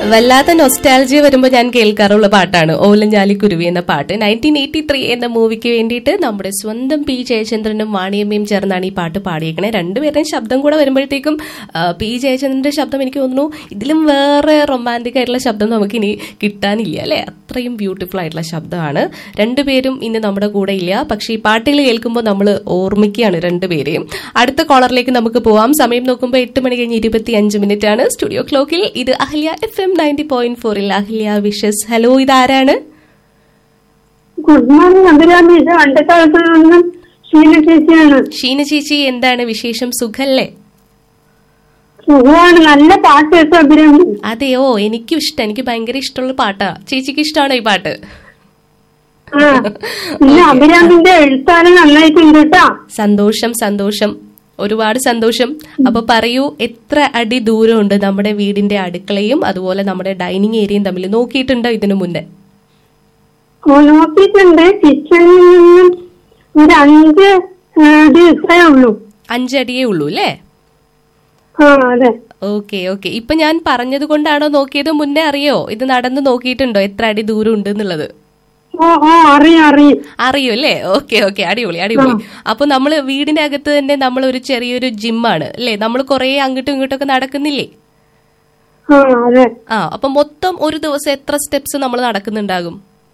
വല്ലാത്ത നൊസ്റ്റാൾജിയ വരുമ്പോൾ ഞാൻ കേൾക്കാറുള്ള പാട്ടാണ് ഓലഞ്ചാലി കുരുവി എന്ന പാട്ട് നയൻറ്റീൻ എയ്റ്റി ത്രീ എന്ന മൂവിക്ക് വേണ്ടിയിട്ട് നമ്മുടെ സ്വന്തം പി ജയചന്ദ്രനും വാണിയമ്മയും ചേർന്നാണ് ഈ പാട്ട് പാടിയേക്കണേ രണ്ടുപേരുടെയും ശബ്ദം കൂടെ വരുമ്പോഴത്തേക്കും ആ, പി ജയചന്ദ്രന്റെ ശബ്ദം എനിക്ക് തോന്നുന്നു ഇതിലും വേറെ റൊമാൻറ്റിക് ആയിട്ടുള്ള ശബ്ദം നമുക്ക് ഇനി കിട്ടാനില്ല അല്ലെ അത്രയും ബ്യൂട്ടിഫുൾ ആയിട്ടുള്ള ശബ്ദമാണ് രണ്ടുപേരും ഇന്ന് നമ്മുടെ കൂടെ ഇല്ല പക്ഷേ ഈ പാട്ടുകൾ കേൾക്കുമ്പോൾ നമ്മൾ ഓർമ്മിക്കുകയാണ് രണ്ടുപേരെയും അടുത്ത കോളറിലേക്ക് നമുക്ക് പോവാം സമയം നോക്കുമ്പോൾ എട്ട് മണി കഴിഞ്ഞ് ഇരുപത്തി അഞ്ച് മിനിറ്റ് ആണ് സ്റ്റുഡിയോ ക്ലോക്കിൽ ഇത് Ahalya F M ninety point ഫോറിൽ അഹല്യ വിഷസ് ഹലോ ഇതാരാണ് ഗുഡ് മോർണിംഗ് അഭിരാമി ഇത് അണ്ടക്കാലത്ത് നിന്നും ഷീല ചേച്ചിയാണ് ഷീന ചേച്ചി എന്താണ് വിശേഷം സുഖല്ലേ സുഖമാണ് നല്ല പാട്ട് കേട്ടോ അഭിരാമി അതെയോ എനിക്കും ഇഷ്ടം എനിക്ക് ഭയങ്കര ഇഷ്ടമുള്ള പാട്ടാ ചേച്ചിക്ക് ഇഷ്ടമാണോ ഈ പാട്ട് ആ പിന്നെ അഭിരാമിന്റെ എഴുത്താനും നന്നായിട്ടുണ്ട് കേട്ടോ സന്തോഷം സന്തോഷം ഒരുപാട് സന്തോഷം അപ്പൊ പറയൂ എത്ര അടി ദൂരമുണ്ട് നമ്മുടെ വീടിന്റെ അടുക്കളയും അതുപോലെ നമ്മുടെ ഡൈനിങ് ഏരിയയും തമ്മിൽ നോക്കിയിട്ടുണ്ടോ ഇതിനു മുന്നേ ഓ, നോക്കിയിട്ടുണ്ട് കിച്ചണിൽ നിന്നും ഒരു അഞ്ച് ദിവസമേ ഉള്ളൂ അഞ്ചടിയേ ഉള്ളൂ അല്ലേ ആ അതെ ഓക്കെ ഓക്കെ ഇപ്പൊ ഞാൻ പറഞ്ഞത് കൊണ്ടാണോ നോക്കിയത് മുന്നേ അറിയോ ഇത് നടന്ന് നോക്കിയിട്ടുണ്ടോ എത്ര അടി ദൂരം ഉണ്ട് എന്നുള്ളത് ഓ ഓ അറിയാം അറിയാം അറിയോ അല്ലേ ഓക്കെ ഓക്കെ അടിപൊളി അടിപൊളി അപ്പൊ നമ്മൾ വീടിന്റെ അകത്ത് തന്നെ നമ്മൾ ഒരു ചെറിയൊരു ജിമ്മാണ് അല്ലേ നമ്മൾ കുറെ അങ്ങോട്ടും ഇങ്ങോട്ടും ഒക്കെ നടക്കുന്നില്ലേ ആ അതെ ആ അപ്പൊ മൊത്തം ഒരു ദിവസം എത്ര സ്റ്റെപ്സ് നമ്മൾ നടക്കുന്നുണ്ടാകും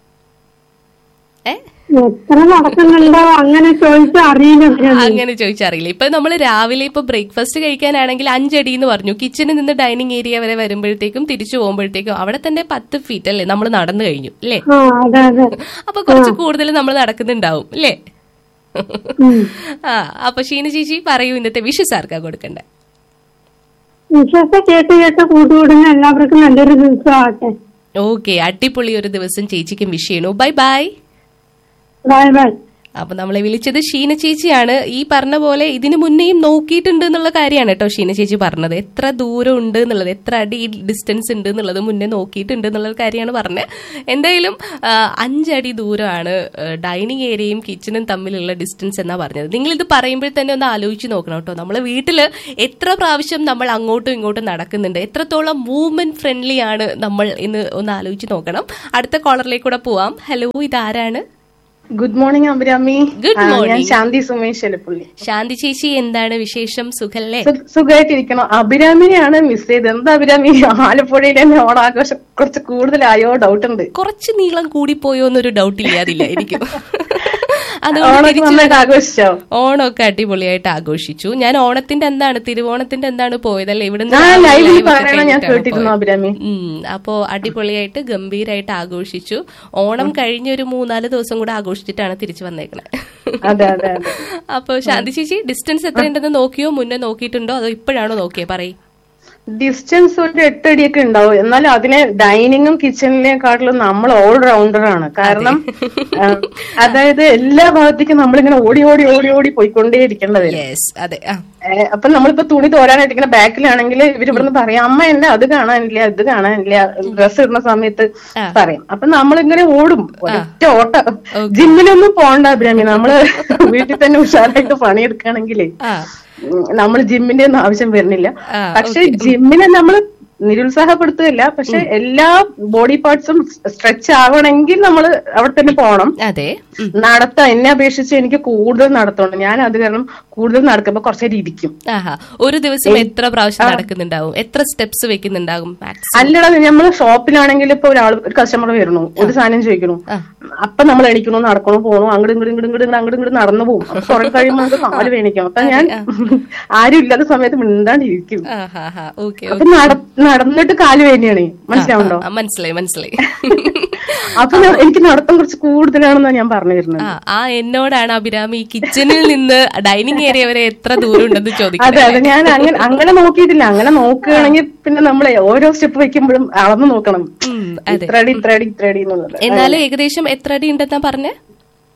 ഏ എത്ര നടക്കുന്നുണ്ടോ അങ്ങനെ ചോദിച്ചാൽ അറിയില്ല അഭിരാമി അങ്ങനെ ചോദിച്ചറിയില്ല ഇപ്പൊ നമ്മൾ രാവിലെ ഇപ്പൊ ബ്രേക്ക്ഫാസ്റ്റ് കഴിക്കാനാണെങ്കിൽ അഞ്ചടി എന്ന് പറഞ്ഞു കിച്ചണിൽ നിന്ന് ഡൈനിങ് ഏരിയ വരെ വരുമ്പോഴത്തേക്കും തിരിച്ചു പോകുമ്പോഴത്തേക്കും അവിടെ തന്നെ പത്ത് ഫീറ്റ് അല്ലേ നമ്മൾ നടന്നു കഴിഞ്ഞു അല്ലേ ആ അതെ അതെ അപ്പൊ കുറച്ച് കൂടുതൽ നമ്മൾ നടക്കുന്നുണ്ടാവും അല്ലേ ഉം. ആ അപ്പൊ ഷീന ചേച്ചി പറയൂ ഇന്നത്തെ വിഷസ് ആർക്കാ കൊടുക്കണ്ടേ വിശ്വാസം കേട്ട് കേട്ട് കൂട്ടുകൂടുന്ന എല്ലാവർക്കും നല്ലൊരു ദിവസം ആവട്ടെ ഓക്കെ അടിപൊളി ഒരു ദിവസം ചേച്ചിക്കും വിഷ് ചെയ്യണു ബൈ ബൈ ബൈ ബൈ അപ്പൊ നമ്മളെ വിളിച്ചത് ഷീന ചേച്ചിയാണ് ഈ പറഞ്ഞ പോലെ ഇതിനു മുന്നേയും നോക്കിയിട്ടുണ്ട് എന്നുള്ള കാര്യമാണ് കേട്ടോ ഷീന ചേച്ചി പറഞ്ഞത് എത്ര ദൂരം ഉണ്ട് എന്നുള്ളത് എത്ര അടി ഡിസ്റ്റൻസ് ഉണ്ട് എന്നുള്ളത് മുന്നേ നോക്കിയിട്ടുണ്ട് എന്നുള്ള കാര്യമാണ് പറഞ്ഞത് എന്തായാലും ആ, അഞ്ചടി ദൂരമാണ് ഡൈനിങ് ഏരിയയും കിച്ചണും തമ്മിലുള്ള ഡിസ്റ്റൻസ് എന്നാ പറഞ്ഞത് നിങ്ങൾ ഇത് പറയുമ്പോൾ തന്നെ ഒന്ന് ആലോചിച്ച് നോക്കണം കേട്ടോ നമ്മളെ വീട്ടിൽ എത്ര പ്രാവശ്യം നമ്മൾ അങ്ങോട്ടും ഇങ്ങോട്ടും നടക്കുന്നുണ്ട് എത്രത്തോളം മൂവ്മെന്റ് ഫ്രണ്ട്ലി ആണ് നമ്മൾ എന്ന് ഒന്ന് ആലോചിച്ച് നോക്കണം അടുത്ത കോളറിലേക്ക് കൂടെ പോവാം ഹലോ ഇതാരാണ് ഗുഡ് മോർണിംഗ് അഭിരാമി Good ആ, ഞാൻ morning. ശാന്തി സുമേഷ് എലപ്പുള്ളി ശാന്തി ചേച്ചി എന്താണ് വിശേഷം സുഖല്ലേ സു- സുഖമായിട്ടിരിക്കണം അഭിരാമിനെയാണ് മിസ് ചെയ്തത് എന്താ അഭിരാമി ആലപ്പുഴയിലെ ഓണാഘോഷം കുറച്ച് കൂടുതലായോ ഡൗട്ട് ഉണ്ട് കുറച്ച് നീളം കൂടിപ്പോയോ എന്നൊരു ഡൗട്ട് ഇല്ലാതില്ല എനിക്ക് അതുകൊണ്ട് ഓണൊക്കെ തിരിച്ചു നന്നായിട്ട് ആഘോഷിച്ചോ ഓണമൊക്കെ അടിപൊളിയായിട്ട് ആഘോഷിച്ചു ഞാൻ ഓണത്തിന്റെ എന്താണ് തിരുവോണത്തിന്റെ എന്താണ് പോയതല്ലേ ഇവിടുന്ന് ഞാൻ രാവിലെ ലൈവിൽ live ഒക്കെ പറയണ ഞാൻ കഴിഞ്ഞിട്ടാണ് കേട്ടിരുന്നു പോയത്. അഭിരാമി ഉം, അപ്പോ അടിപൊളിയായിട്ട് ഗംഭീരായിട്ട് ആഘോഷിച്ചു ഓണം കഴിഞ്ഞ ഒരു മൂന്നാല് ദിവസം കൂടെ ആഘോഷിച്ചിട്ടാണ് തിരിച്ചു വന്നേക്കണേ അതെ അതെ അതെ അപ്പൊ ശാന്തി ചേച്ചി ഡിസ്റ്റൻസ് എത്ര ഉണ്ടെന്ന് നോക്കിയോ മുന്നേ നോക്കിയിട്ടുണ്ടോ അതോ ഇപ്പോഴാണോ നോക്കിയേ പറയ് ഡിസ്റ്റൻസ് ഒരു എട്ടടിയൊക്കെ ഉണ്ടാവും എന്നാലും അതിനെ ഡൈനിങ്ങും കിച്ചണിനെക്കാട്ടിലും നമ്മൾ ഓൾ റൗണ്ടർ ആണ് കാരണം ആ, അതായത് എല്ലാ ഭാഗത്തേക്കും നമ്മളിങ്ങനെ ഓടി ഓടി ഓടി ഓടി പോയിക്കൊണ്ടേ ഇരിക്കേണ്ടത് യെസ് അതെ ആ ഏഹ് അപ്പൊ നമ്മളിപ്പോ തുണി തോരാനായിട്ട് ഇങ്ങനെ ബാക്കിലാണെങ്കിൽ ഇവർ ഇവിടുന്ന് പറയാം അമ്മ എന്നെ അത് കാണാനില്ല ഇത് കാണാനില്ല ഡ്രസ് ഇടുന്ന സമയത്ത് ആ. പറയും അപ്പൊ നമ്മളിങ്ങനെ ഓടും ഒറ്റ ഓട്ട ജിമ്മിലൊന്നും പോണ്ട അഭിരാമി നമ്മള് വീട്ടിൽ തന്നെ ഉഷാറായിട്ട് പണിയെടുക്കുകയാണെങ്കിലേ ആ നമ്മൾ ജിമ്മിന്റെ ഒന്നും ആവശ്യം വരുന്നില്ല ആ, പക്ഷെ ജിമ്മിനെ നമ്മൾ നിരുത്സാഹപ്പെടുത്തുകയില്ല പക്ഷെ എല്ലാ ബോഡി പാർട്സും സ്ട്രെച്ച് ആവണമെങ്കിൽ നമ്മൾ അവിടെ തന്നെ പോകണം അതെ ഉം. നടത്താം എന്നെ അപേക്ഷിച്ച് എനിക്ക് കൂടുതൽ നടത്തണം ഞാൻ അത് കാരണം കൂടുതൽ നടക്കുമ്പോ കുറച്ചേരം ഇരിക്കും ആഹാ ഒരു ദിവസം എത്ര പ്രാവശ്യം നടക്കുന്നുണ്ടാവും എത്ര സ്റ്റെപ്സ് വെക്കുന്നുണ്ടാകും മാക്സ് അല്ലടാ നമ്മള് ഷോപ്പിലാണെങ്കിൽ ഇപ്പൊ ഒരാൾ ഒരു കസ്റ്റമർ വരുന്നു ഒരു സാധനം ചോദിക്കണു അപ്പൊ നമ്മൾ എണീക്കണു നടക്കണു പോണു അങ്ങോട്ട് ഇങ്ങോട്ട് ഇങ്ങോട്ട് ഇങ്ങോട്ട് അങ്ങോട്ട് ഇങ്ങോട്ട് നടന്നു പോകും അപ്പൊ കുറെ കഴിയുമ്പോൾ നമുക്ക് കാല് വേണിക്കും അപ്പൊ ഞാൻ ആരും ഇല്ലാത്ത സമയത്ത് മിണ്ടാണ്ടിരിക്കും ആഹാ ഓക്കെ അപ്പൊ നട- നടന്നിട്ട് കാല് വേനിയാണ് മനസ്സിലാവുണ്ടോ മനസ്സിലായി മനസ്സിലായി അപ്പൊ ഞാൻ- എനിക്ക് നടത്തം കുറച്ച് കൂടുതലാണെന്നാണ് ഞാൻ പറഞ്ഞു വരുന്നത് ആ ആ എന്നോടാണ് അഭിരാമി കിച്ചണിൽ നിന്ന് ഡൈനിങ് ഏരിയ വരെ എത്ര ദൂരം ഉണ്ടെന്ന് അതെ ചോദിക്കുന്നത് അതെ ഞാൻ അങ്ങനെ അങ്ങനെ നോക്കിയിട്ടില്ല അങ്ങനെ നോക്കുകയാണെങ്കിൽ പിന്നെ നമ്മളെ ഓരോ സ്റ്റെപ്പ് വെക്കുമ്പോഴും അളന്ന് നോക്കണം ഉം, അതെ ഇത്ര അടി ഇത്ര അടി ഇത്ര അടി എന്നുള്ളത് എന്നാലും ഏകദേശം എത്ര അടി ഉണ്ടെന്നാ പറഞ്ഞേ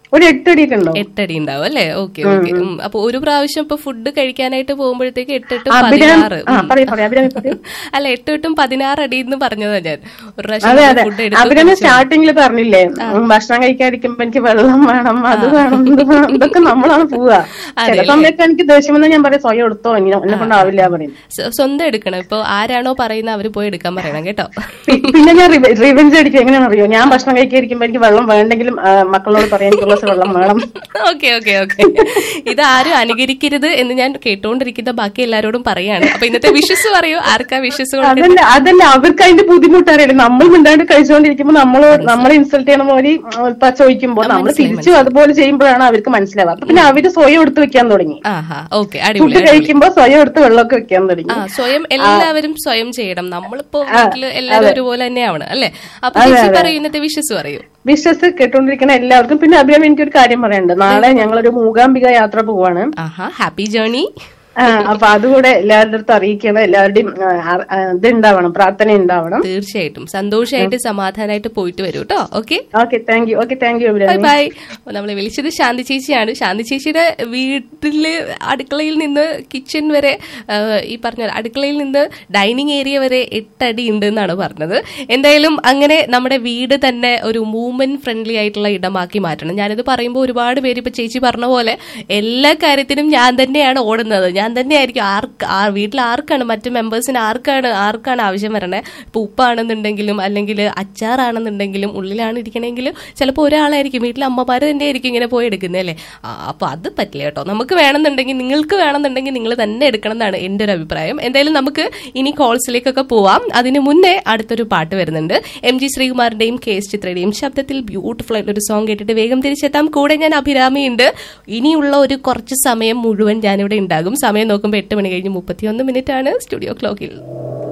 ഒരു എട്ടടിയൊക്കെ ഉണ്ടാവും എട്ടടി ഉണ്ടാവും അല്ലേ ഓക്കെ ഓക്കെ അപ്പൊ ഒരു പ്രാവശ്യം ഇപ്പൊ ഫുഡ് കഴിക്കാനായിട്ട് പോകുമ്പോഴത്തേക്ക് എട്ടെട്ടും അഭിരാമി പതിനാറ് ആ പറയൂ പറയൂ അഭിരാമി പറയൂ അല്ല എട്ടെട്ടും പതിനാറ് അടി എന്ന് പറഞ്ഞതാ ഞാൻ ഒരു അതെ പ്രാവശ്യം അതെ ഫുഡ് എടുത്ത് അവരൊന്ന് സ്റ്റാർട്ടിങ്ങിൽ പറഞ്ഞില്ലേ ഉം, ഭക്ഷണം കഴിക്കാതിരിക്കുമ്പോ എനിക്ക് വെള്ളം വേണം അത് വേണം ഇത് വേണം ഇതൊക്കെ നമ്മളാണ് പോവുക ചില സമയത്ത് എനിക്ക് ദേഷ്യം വന്നാൽ ഞാൻ പറയും സ്വയം എടുത്തോ ഇനി എന്നെ കൊണ്ടാവില്ല പറയും സ്വ- സ്വന്തം എടുക്കണം ഇപ്പൊ ആരാണോ പറയുന്ന അവര് പോയി എടുക്കാൻ പറയണം കേട്ടോ പി- പിന്നെ ഞാൻ റിവെഞ്ച് അടിക്കും എങ്ങനെയാണെന്ന് അറിയോ ഞാൻ ഭക്ഷണം കഴിക്കാതിരിക്കുമ്പോ എനിക്ക് വെള്ളം വേണ്ടെങ്കിലും ആ, മക്കളോട് പറയാൻ എനിക്ക് ഒരു ഗ്ലാസ് വെള്ളം വേണം ഓക്കെ ഓക്കെ ഓക്കെ ഇത് ആരും അനുകരിക്കരുത് എന്ന് ഞാൻ കേട്ടോണ്ടിരിക്കുന്ന ബാക്കി എല്ലാരോടും പറയാണ് അപ്പൊ ഇന്നത്തെ വിഷസ് പറയൂ ആർക്കാ വിഷസ് കൊടുക്കുന്നത് അതല്ല അതല്ല അവർക്ക് അതിന്റെ ബുദ്ധിമുട്ട് അറിയില്ല നമ്മൾ മിണ്ടാണ്ട് കഴിച്ചുകൊണ്ടിരിക്കുമ്പോ നമ്മൾ നമ്മളെ ഇൻസൾട്ട് ചെയ്യണ പോലെ ഇപ്പൊ ചോദിക്കുമ്പോൾ നമ്മൾ തിരിച്ചു അതുപോലെ ചെയ്യുമ്പോഴാണ് അവർക്ക് മനസ്സിലാവുക അപ്പൊ പിന്നെ അവര് സ്വയം എടുത്ത് വെക്കാൻ തുടങ്ങി ആഹാ ഓക്കെ ഫുഡ് അടിപൊളി കഴിക്കുമ്പോ സ്വയം എടുത്ത് വെള്ളമൊക്കെ വെക്കാൻ തുടങ്ങി ആ സ്വയം എല്ലാവരും സ്വയം ചെയ്യണം നമ്മളിപ്പോ വീട്ടില് എല്ലാവരും ഒരുപോലെ തന്നെയാണ് അല്ലേ അപ്പൊ ചേച്ചി പറയൂ ഇന്നത്തെ വിഷസ് പറയൂ വിശ്വസ് കേട്ടോണ്ടിരിക്കുന്ന എല്ലാവർക്കും പിന്നെ അഭിരാമി എനിക്കൊരു കാര്യം പറയാനുണ്ട് നാളെ ഞങ്ങളൊരു മൂകാംബിക യാത്ര പോവാണ് ആഹാ ഹാപ്പി ജേർണി ആ, അപ്പൊ അതുകൂടെ എല്ലാവരുടെ അടുത്ത് അറിയിക്കണം എല്ലാവരുടെയും ആ, ആ, ആ, ഇത് ഉണ്ടാവണം പ്രാർത്ഥന ഉണ്ടാവണം തീർച്ചയായിട്ടും സന്തോഷമായിട്ട് സമാധാനമായിട്ട് പോയിട്ട് വരൂ കേട്ടോ okay okay thank you okay thank you bye Abhirami bye നമ്മളെ വിളിച്ചത് ശാന്തി ചേച്ചിയാണ് ശാന്തി ചേച്ചിയുടെ വീട്ടില് അടുക്കളയിൽ നിന്ന് കിച്ചൺ വരെ ആ, ഈ പറഞ്ഞ പോലെ അടുക്കളയിൽ നിന്ന് ഡൈനിങ് ഏരിയ വരെ എട്ടടി ഉണ്ട് എന്നാണ് പറഞ്ഞത് എന്തായാലും അങ്ങനെ നമ്മുടെ വീട് തന്നെ ഒരു മൂവ്മെന്റ് ഫ്രണ്ട്ലി ആയിട്ടുള്ള ഇടമാക്കി മാറ്റണം ഞാനിത് പറയുമ്പോൾ ഒരുപാട് പേര് ഇപ്പൊ ചേച്ചി പറഞ്ഞ പോലെ എല്ലാ കാര്യത്തിനും ഞാൻ തന്നെയാണ് ഓടുന്നത് ഞാൻ തന്നെയായിരിക്കും ആർക്ക് ആ വീട്ടിൽ ആർക്കാണ് മറ്റു മെമ്പേഴ്സിന് ആർക്കാണ് ആർക്കാണ് ആവശ്യം വരണേ ഇപ്പൊ ഉപ്പാണെന്നുണ്ടെങ്കിലും അല്ലെങ്കിൽ അച്ചാറാണെന്നുണ്ടെങ്കിലും ഉള്ളിലാണ് ഇരിക്കണമെങ്കിലും ചിലപ്പോൾ ഒരാളായിരിക്കും വീട്ടിലെ അമ്മമാർ തന്നെ ആയിരിക്കും ഇങ്ങനെ പോയി എടുക്കുന്നത് അല്ലേ ആ, അപ്പൊ അത് പറ്റില്ല കേട്ടോ നമുക്ക് വേണമെന്നുണ്ടെങ്കിൽ നിങ്ങൾക്ക് വേണമെന്നുണ്ടെങ്കിൽ നിങ്ങൾ തന്നെ എടുക്കണം എന്നാണ് എൻ്റെ ഒരു അഭിപ്രായം എന്തായാലും നമുക്ക് ഇനി കോൾസിലേക്കൊക്കെ പോവാം അതിന് മുന്നേ അടുത്തൊരു പാട്ട് വരുന്നുണ്ട് എം ജി ശ്രീകുമാറിന്റെയും കെ എസ് ചിത്രയുടെയും ശബ്ദത്തിൽ ബ്യൂട്ടിഫുൾ ആയിട്ട് ഒരു സോങ് കേട്ടിട്ട് വേഗം തിരിച്ചെത്താം കൂടെ ഞാൻ അഭിരാമിയുണ്ട് ഇനിയുള്ള ഒരു കുറച്ച് സമയം മുഴുവൻ ഞാനിവിടെ ഉണ്ടാകും സമയം നോക്കുമ്പോൾ എട്ട് മണി കഴിഞ്ഞ് മുപ്പത്തിയൊന്ന് മിനിറ്റ് ആണ് സ്റ്റുഡിയോ ക്ലോക്കിൽ